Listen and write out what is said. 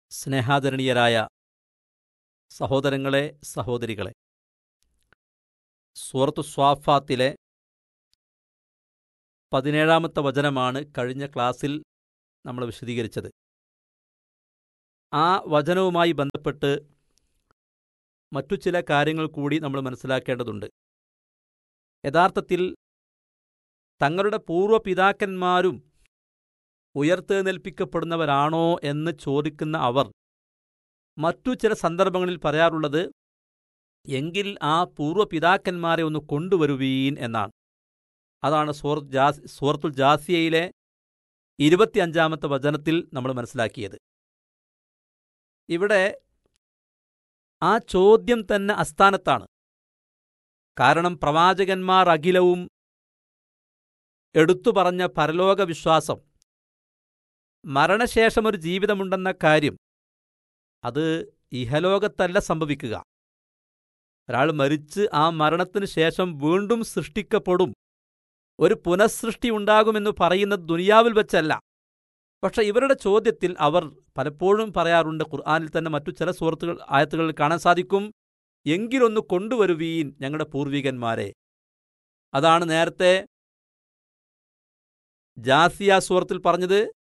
സ്നേഹാദരണീയരായ സഹോദരങ്ങളെ സഹോദരികളെ സൂറത്തു സ്വാഫാത്തിലെ പതിനേഴാമത്തെ വചനമാണ് കഴിഞ്ഞ ക്ലാസ്സിൽ നമ്മൾ വിശദീകരിച്ചത് ആ വചനവുമായി ബന്ധപ്പെട്ട് മറ്റു ചില കാര്യങ്ങൾ കൂടി നമ്മൾ മനസ്സിലാക്കേണ്ടതുണ്ട് യഥാർത്ഥത്തിൽ തങ്ങളുടെ പൂർവ്വപിതാക്കന്മാരും ഉയർത്തെഴുന്നേൽപ്പിക്കപ്പെടുന്നവരാണോ എന്ന് ചോദിക്കുന്ന അവർ മറ്റു ചില സന്ദർഭങ്ങളിൽ പറയാറുള്ളത് എങ്കിൽ ആ പൂർവ്വപിതാക്കന്മാരെ ഒന്ന് കൊണ്ടുവരുവീൻ എന്നാണ് അതാണ് സൂറത്ത് ജാസ് സൂറത്തുൽ ജാസിയയിലെ ഇരുപത്തിയഞ്ചാമത്തെ വചനത്തിൽ നമ്മൾ മനസ്സിലാക്കിയത് ഇവിടെ ആ ചോദ്യം തന്നെ അസ്ഥാനത്താണ് കാരണം പ്രവാചകന്മാർ അഖിലവും എടുത്തു പറഞ്ഞ പരലോക വിശ്വാസം മരണശേഷം ഒരു ജീവിതമുണ്ടെന്ന കാര്യം അത് ഇഹലോകത്തല്ല സംഭവിക്കുക ഒരാൾ മരിച്ച് ആ മരണത്തിന് ശേഷം വീണ്ടും സൃഷ്ടിക്കപ്പെടും ഒരു പുനഃസൃഷ്ടി ഉണ്ടാകുമെന്ന് പറയുന്നത് ദുനിയാവിൽ വെച്ചല്ല പക്ഷെ ഇവരുടെ ചോദ്യത്തിൽ അവർ പലപ്പോഴും പറയാറുണ്ട് ഖുർആാനിൽ തന്നെ മറ്റു ചില സുഹൃത്തുക്കൾ ആയത്തുകളിൽ കാണാൻ സാധിക്കും എങ്കിലൊന്ന് കൊണ്ടുവരുവീൻ ഞങ്ങളുടെ പൂർവികന്മാരെ അതാണ് നേരത്തെ ജാസിയ സുഹൃത്തിൽ പറഞ്ഞത്